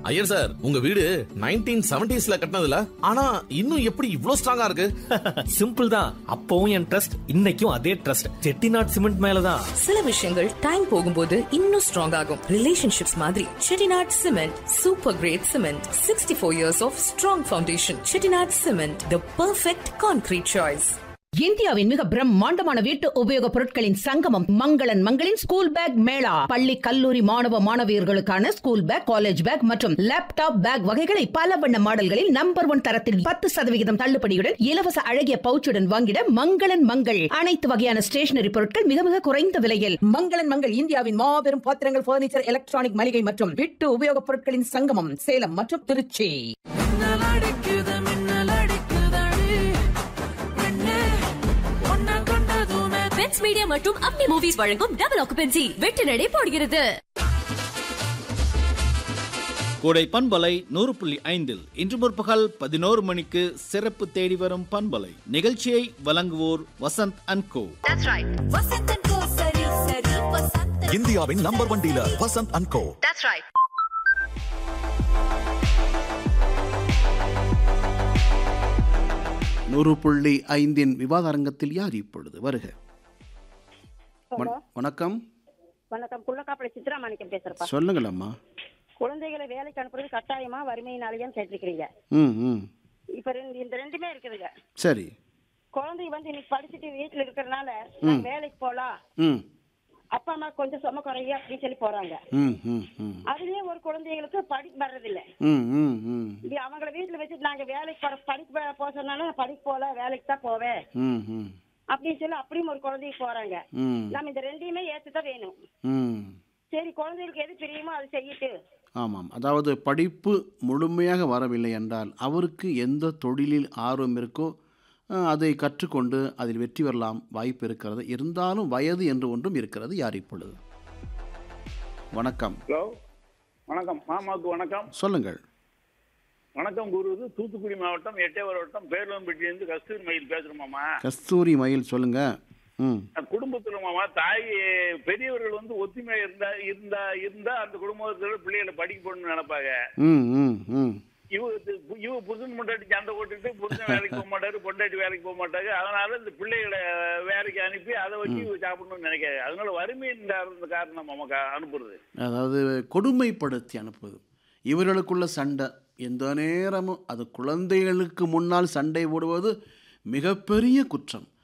Iyer sir உங்க வீடு nineteen செவன்டிஸ்ல கட்டினதுல ஆனா இன்னும் எப்படி இவ்ளோ ஸ்ட்ராங்கா இருக்கு சிம்பிள் தான் அப்பவும் என் ட்ரஸ்ட் இன்னைக்கும் அதே ட்ரஸ்ட் செட்டிநாட் சிமெண்ட் மேலதான் சில விஷயங்கள் டைம் போகும்போது இன்னும் ஸ்ட்ராங் ஆகும் ரிலேஷன்ஷிப்ஸ் மாதிரி Chettinad cement super great cement sixty four years of strong foundation Chettinad cement the perfect concrete choice இந்தியாவின் மிக பிரம்மாண்டமான வீட்டு உபயோகப் பொருட்களின் சங்கமம் மங்களன் மங்களின் ஸ்கூல் பேக் மேளா பள்ளி கல்லூரி மாணவ மாணவியர்களுக்கான ஸ்கூல் பேக் காலேஜ் பேக் மற்றும் லேப்டாப் பேக் வகைகளை பல வண்ண மாடல்களில் நம்பர் ஒன் தரத்தில் பத்து சதவிகிதம் தள்ளுபடியுடன் இலவச அழகிய பவுச்சுடன் வாங்கிட மங்களன் மங்கள் அனைத்து வகையான ஸ்டேஷனரி பொருட்கள் மிக மிக குறைந்த விலையில் மங்களன் மங்கள் இந்தியாவின் மாபெரும் பாத்திரங்கள் பர்னிச்சர் எலக்ட்ரானிக் மளிகை மற்றும் வீட்டு உபயோகப் பொருட்களின் சங்கமம் சேலம் மற்றும் திருச்சி பென்ஸ் மீடியா மற்றும் அப்னி மூவிஸ் வழங்கும் டபுள் ஆக்குபென்சி வெட்டு நடை போடுகிறது கோடை பண்பலை நூறு புள்ளி ஐந்தில் இன்று முற்பகல் பதினோரு மணிக்கு சிறப்பு தேடி வரும் பண்பலை நிகழ்ச்சியை வழங்குவோர் வசந்த் அண்ட் கோ இந்தியாவின் number one dealer Vasanth and co நூறு புள்ளி ஐந்தின் விவாத அரங்கத்தில் யார் இப்பொழுது வருக வண- வணக்கம் வணக்கம் குள்ளக்காப்பளை சித்ரா மாணிக்கம் பேசுறப்பா சொல்லுங்கள் அம்மா குழந்தைகளை வேலைக்கு அனுப்புறது கட்டாயமா வறுமையினாலேயும் கேட்டிருக்கிறீங்க ம் ம் இப்ப ரெண்டு இந்த ரெண்டுமே இருக்குதுங்க சரி குழந்தை வந்து இன்னைக்கு படிச்சுட்டு வீட்டுல இருக்கிறதுனால நான் வேலைக்கு போலாம் ம் அப்பா அம்மா கொஞ்சம் சும குறைய அப்படின்னு சொல்லி போறாங்க ம் ம் ம் அதுலயே ஒரு குழந்தைகளுக்கு படிப்பு வர்றதில்ல ம் ம் ம் இது அவங்கள வீட்டுல வச்சுட்டு நாங்க வேலைக்கு போற படிப்பு போக சொன்னாலும் நான் படிக்க போல வேலைக்கு தான் போவேன் ம் ம் அப்படின்னு சொல்லி அப்படியும் ஒரு குழந்தைக்கு போறாங்க ம் நம்ம இந்த ரெண்டையுமே ஏத்துதான் வேணும் ம் சரி குழந்தைகளுக்கு எது பிரியுமோ அது செய்யிட்டு ஆமாம் அதாவது படிப்பு முழுமையாக வரவில்லை என்றால் அவருக்கு எந்த தொழிலில் ஆர்வம் இருக்கோ அஹ், அதை கற்றுக்கொண்டு அதில் வெற்றி பெறலாம் வாய்ப்பு இருக்கிறது இருந்தாலும் வயது என்று ஒன்றும் இருக்கிறது யார் இப்பொழுது வணக்கம் ஹலோ வணக்கம் மாமாவுக்கு வணக்கம் சொல்லுங்கள் வணக்கம் குரு இது தூத்துக்குடி மாவட்டம் எட்டயபுரம் வட்டம் பேர்லம்பட்டியிலிருந்து கஸ்தூரி மயில் பேசுறேன் மாமா கஸ்தூரி மயில் சொல்லுங்க ம் குடும்பத்துல மாமா தாய் பெரியவர்கள் வந்து ஒத்துமையா இருந்தா இருந்தா இருந்தா அந்த குடும்பத்தோட பிள்ளைகளை படிக்க போகணும்னு நினைப்பாங்க ம் ம் ம் இவ இவ புருஷன் பொண்டாட்டி சண்டை போட்டுட்டு புருஷன் வேலைக்கு போக மாட்டாரு பொண்டாட்டி வேலைக்கு போக மாட்டாங்க அதனால இந்த பிள்ளைகளை வேலைக்கு அனுப்பி அதை வச்சு இவ சாப்பிடணும்னு நினைக்காது அதனால வறுமையின் காரண- காரணம் நமக்கு அனுப்புறது அதாவது கொடுமைப்படுத்தி அனுப்புவது இவர்களுக்குள்ள சண்டை எந்த நேரமும் அது குழந்தைகளுக்கு முன்னால் சண்டை போடுவது மிகப்பெரிய குற்றம்